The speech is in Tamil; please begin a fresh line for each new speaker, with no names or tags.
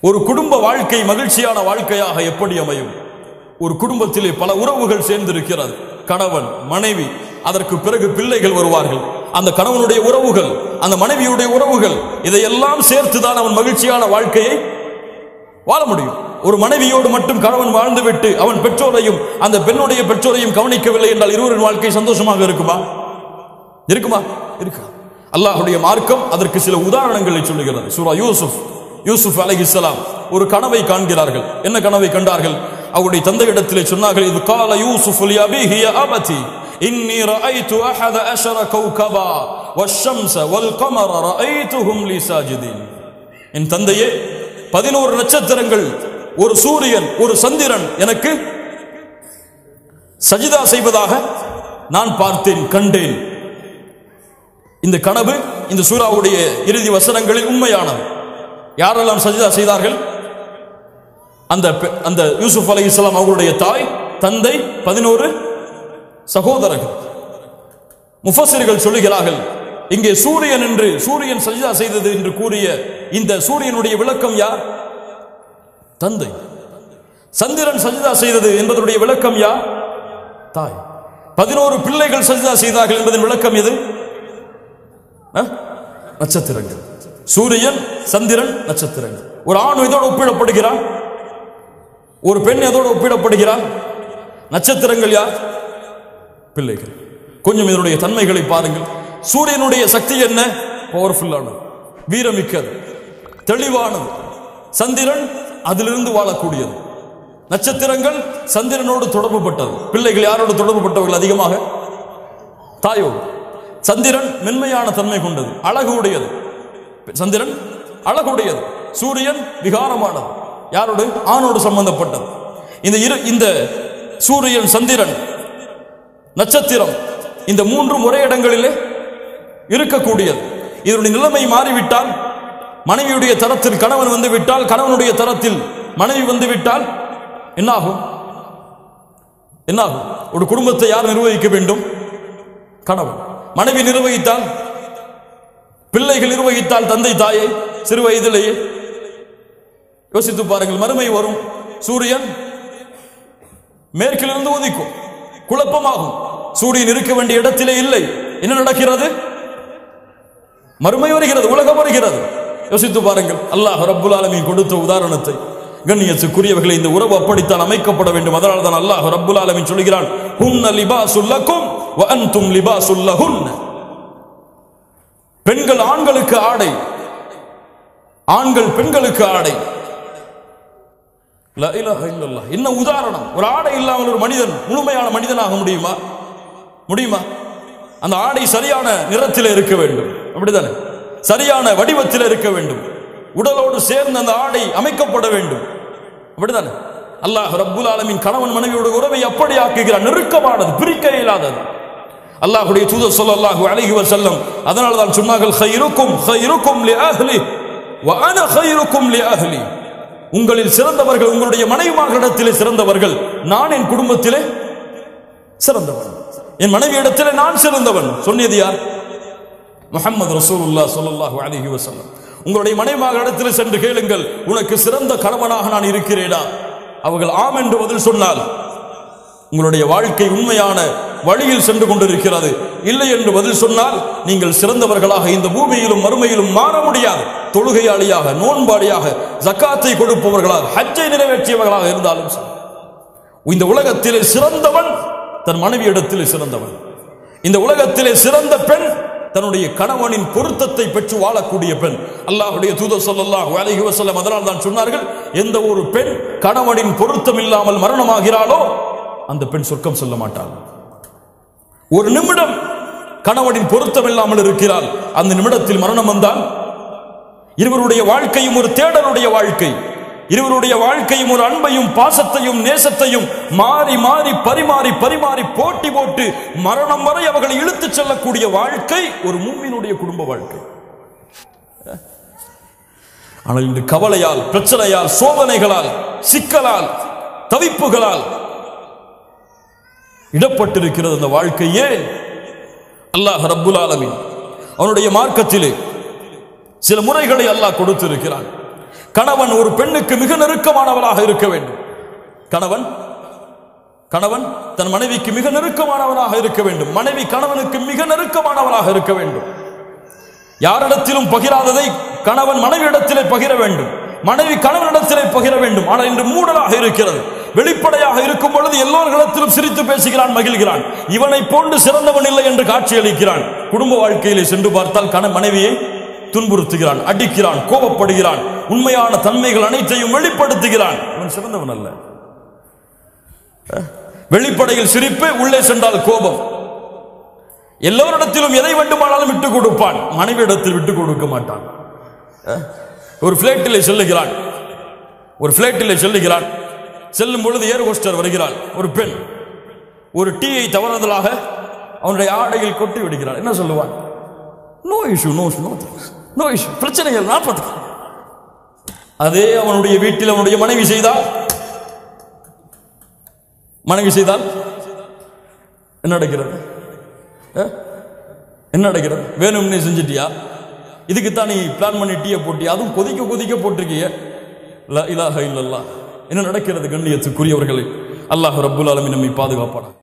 ஒரு குடும்ப வாழ்க்கை மகிழ்ச்சியான வாழ்க்கையாக எப்படி அமையும் ஒரு குடும்பத்திலே பல உறவுகள் சேர்ந்திருக்கிறது கணவன் மனைவி அதற்கு பிறகு பிள்ளைகள் வருவார்கள் அந்த கணவனுடைய உறவுகள் அந்த மனைவியுடைய உறவுகள் இதையெல்லாம் சேர்த்துதான் அவன் மகிழ்ச்சியான வாழ்க்கையை வாழ முடியும் ஒரு மனைவியோடு மட்டும் கணவன் வாழ்ந்துவிட்டு அவன் பெற்றோரையும் அந்த பெண்ணுடைய பெற்றோரையும் கவனிக்கவில்லை என்றால் இருவரின் வாழ்க்கை சந்தோஷமாக இருக்குமா இருக்குமா இருக்கா அல்லாஹ்வுடைய மார்க்கம் அதற்கு சில உதாரணங்களை சொல்லுகிறது சூரா யூசுப் யூசுப் அலைஹிஸ்ஸலாம் ஒரு கனவை காண்கிறார்கள் என்ன கனவை கண்டார்கள் அவருடைய தந்தையிடத்திலே சொன்னார்கள் இது கால யூசுப் லி அபீஹி யா அபதி இன்னி ரஅய்து அஹத அஷர கௌகபா வஷம்ஸ வல் கமர ரஅய்துஹும் லி சாஜிதீன் என் தந்தையே பதினோரு நட்சத்திரங்கள் ஒரு சூரியன் ஒரு சந்திரன் எனக்கு சஜிதா செய்வதாக நான் பார்த்தேன் கண்டேன் இந்த கனவு இந்த சூறாவுடைய இறுதி வசனங்களில் உண்மையானது யாரெல்லாம் சஜிதா செய்தார்கள் அந்த பெ- அந்த யூசுப் அலை இஸ்லாம் அவர்களுடைய தாய் தந்தை பதினோரு சகோதரர்கள் முஃபஸிர்கள் சொல்லுகிறார்கள் இங்கே சூரியன் என்று சூரியன் சஜிதா செய்தது என்று கூறிய இந்த சூரியனுடைய விளக்கம் யார் தந்தை சந்திரன் சஜிதா செய்தது என்பதனுடைய விளக்கம் யார் தாய் பதினோரு பிள்ளைகள் சஜிதா செய்தார்கள் என்பதன் விளக்கம் எது அஹ்? நட்சத்திரங்கள் சூரியன் சந்திரன் நட்சத்திரங்கள் ஒரு ஆண் இதோடு ஒப்பிடப்படுகிறான் ஒரு பெண் எதோடு ஒப்பிடப்படுகிறான் நட்சத்திரங்கள் யார் பிள்ளைகள் கொஞ்சம் இதனுடைய தன்மைகளை பாருங்கள் சூரியனுடைய சக்தி என்ன பவர்ஃபுல்லானது வீரமிக்கது தெளிவானது சந்திரன் அதிலிருந்து வாழக்கூடியது நட்சத்திரங்கள் சந்திரனோடு தொடர்புபட்டது பிள்ளைகள் யாரோடு தொடர்புபட்டவர்கள் அதிகமாக தாயோடு சந்திரன் மென்மையான தன்மை கொண்டது அழகு உடையது சந்திரன் அழகுடையது சூரியன் விகாரமானது யாரோடு ஆணோடு சம்பந்தப்பட்டது இந்த இரு இந்த சூரியன் சந்திரன் நட்சத்திரம் இந்த மூன்றும் ஒரே இடங்களிலே இருக்கக்கூடியது இதனுடைய நிலைமை மாறிவிட்டால் மனைவியுடைய தரத்தில் கணவன் வந்து விட்டால் கணவனுடைய தரத்தில் மனைவி வந்து விட்டால் என்னாகும் என்னாகும் ஒரு குடும்பத்தை யார் நிர்வகிக்க வேண்டும் கணவன் மனைவி நிர்வகித்தால் பிள்ளைகள் நிர்வகித்தால் தந்தை தாயை சிறு வயதிலேயே யோசித்து பாருங்கள் மறுமை வரும் சூரியன் மேற்கிலிருந்து உதிக்கும் குழப்பமாகும் சூரியன் இருக்க வேண்டிய இடத்திலே இல்லை என்ன நடக்கிறது மறுமை வருகிறது உலகம் வருகிறது யோசித்து பாருங்கள் அல்லாஹ் ரப்புல் ஆலமீன் கொடுத்த உதாரணத்தை கண்ணியத்துக்குரியவர்களை இந்த உறவு அப்படித்தான் அமைக்கப்பட வேண்டும் அதனால தான் அல்லாஹ் ரப்புல் ஆலமீன் சொல்கிறான் ஹுன்ன லிபாசுல் லக்கும் வ அன்தும் லிபாசுல் லஹுன்ன பெண்கள் ஆண்களுக்கு ஆடை ஆண்கள் பெண்களுக்கு ஆடை லா இலாஹ இல்லல்லாஹ். என்ன உதாரணம் ஒரு ஆடை இல்லாமல் ஒரு மனிதன் முழுமையான மனிதனாக முடியுமா முடியுமா அந்த ஆடை சரியான நிறத்தில் இருக்க வேண்டும் அப்படிதானே சரியான வடிவத்தில் இருக்க வேண்டும் உடலோடு சேர்ந்து அந்த ஆடை அமைக்கப்பட வேண்டும் அப்படிதானே அல்லாஹ் ரப்புல் ஆலமீன் கணவன் மனைவியோட உறவை அப்படி ஆக்குகிறான் நெருக்கமானது பிரிக்க இயலாதது அல்லாஹ்வுடைய தூதர் ஸல்லல்லாஹு அலைஹி வஸல்லம் அதனால தான் சொன்னார்கள் خيركم خيركم لاهلي وانا خيركم لاهلي உங்களில் சிறந்தவர்கள் உங்களுடைய மனைவிமார்களிடத்திலே சிறந்தவர்கள் நான் என் குடும்பத்திலே சிறந்தவன் என் மனைவி இடத்திலே நான் சிறந்தவன் சொன்னது யார் முஹம்மது ரசூலுல்லாஹ் ஸல்லல்லாஹு அலைஹி வஸல்லம் உங்களுடைய மனைவிமார்களிடத்தில் சென்று கேளுங்கள் உனக்கு சிறந்த கணவனாக நான் இருக்கிறேனா அவர்கள் ஆம் என்று பதில் சொன்னால் உங்களுடைய வாழ்க்கை உண்மையான வழியில் சென்று கொண்டிருக்கிறது இல்லை என்று பதில் சொன்னால் நீங்கள் சிறந்தவர்களாக இந்த பூமியிலும் மறுமையிலும் மாற முடியாது தொழுகையாளியாக நோன்பாளியாக ஜக்காத்தை கொடுப்பவர்களாக ஹஜ்ஜை நிறைவேற்றியவர்களாக இருந்தாலும் சரி. இந்த உலகத்திலே சிறந்தவன் தன் மனைவியிடத்திலே சிறந்தவன் இந்த உலகத்திலே சிறந்த பெண் தன்னுடைய கணவனின் பொருத்தத்தை பெற்று வாழக்கூடிய பெண் அல்லாஹ்வுடைய தூதர் ஸல்லல்லாஹு அலைஹி வஸல்லம் அதனால் தான் சொன்னார்கள் எந்த ஒரு பெண் கணவனின் பொருத்தம் இல்லாமல் மரணமாகிறாளோ அந்த பெண் சொர்க்கம் செல்ல மாட்டாள் ஒரு நிமிடம் கணவனின் பொருத்தம் இல்லாமல் இருக்கிறாள் அந்த நிமிடத்தில் மரணம் வந்தால் இருவருடைய வாழ்க்கையும் ஒரு தேடலுடைய வாழ்க்கை இருவருடைய வாழ்க்கையும் ஒரு அன்பையும் பாசத்தையும் நேசத்தையும் மாறி மாறி பரிமாறி பரிமாறி போட்டி போட்டு மரணம் வரை அவர்களை இழுத்துச் செல்லக்கூடிய வாழ்க்கை ஒரு மூமினுடைய குடும்ப வாழ்க்கை ஆனால் இன்று கவலையால் பிரச்சனையால் சோதனைகளால் சிக்கலால் தவிப்புகளால் இடப்பட்டிருக்கிறது அந்த வாழ்க்கையே அல்லாஹ் ரப்புல் ஆலமீன் அவனுடைய மார்க்கத்திலே சில முறைகளை அல்லாஹ் கொடுத்திருக்கிறான் கணவன் ஒரு பெண்ணுக்கு மிக நெருக்கமானவராக இருக்க வேண்டும் கணவன் கணவன் தன் மனைவிக்கு மிக நெருக்கமானவராக இருக்க வேண்டும் மனைவி கணவனுக்கு மிக நெருக்கமானவராக இருக்க வேண்டும் யாரிடத்திலும் பகிராததை கணவன் மனைவியிடத்திலே பகிர வேண்டும் மனைவி கணவனிடத்திலே பகிர வேண்டும் ஆனால் இன்று மூடலாக இருக்கிறது வெளிப்படையாக இருக்கும் பொழுது எல்லோர்களிடத்திலும் சிரித்து பேசுகிறான் மகிழ்கிறான் இவனை போன்று சிறந்தவன் இல்லை என்று காட்சியளிக்கிறான் குடும்ப வாழ்க்கையிலே சென்று பார்த்தால் கண மனைவியை துன்புறுத்துகிறான் அடிக்கிறான் கோபப்படுகிறான் உண்மையான தன்மைகள் அனைத்தையும் வெளிப்படுத்துகிறான் இவன் சிறந்தவன் அல்ல வெளிப்படையில் சிரிப்பு உள்ளே சென்றால் கோபம் எல்லோரிடத்திலும் எதை வேண்டுமானாலும் விட்டுக் கொடுப்பான் மனைவியிடத்தில் விட்டுக் கொடுக்க மாட்டான் அஹ், ஒரு பிளேட்டிலே செல்லுகிறான் ஒரு பிளேட்டிலே செல்லுகிறான் செல்லும் பொழுது ஏர் ஹோஸ்டர் வருகிறாள் ஒரு பெண் ஒரு டீயை தவறுதலாக அவனுடைய ஆடையில் கொட்டி விடுகிறாள் என்ன சொல்லுவான் no issue no no no issue பிரச்சனைகள் நான் பார்த்துக்கிறேன் அதே அவனுடைய வீட்டில் அவனுடைய மனைவி செய்தால் மனைவி செய்தால் என்ன நடக்கிறது அஹ்? என்ன நடக்கிறது வேணும்னே செஞ்சிட்டியா இதுக்குத்தான் நீ பிளான் பண்ணி டீயை போட்டியா அதுவும் கொதிக்க கொதிக்க போட்டிருக்கிய லா இலாஹ இல்லல்லாஹ் என்ன நடக்கிறது கண்ணியத்துக்குரியவர்களே அல்லாஹ் ரப்புல் ஆலமீன் நம்மை பாதுகாப்பானா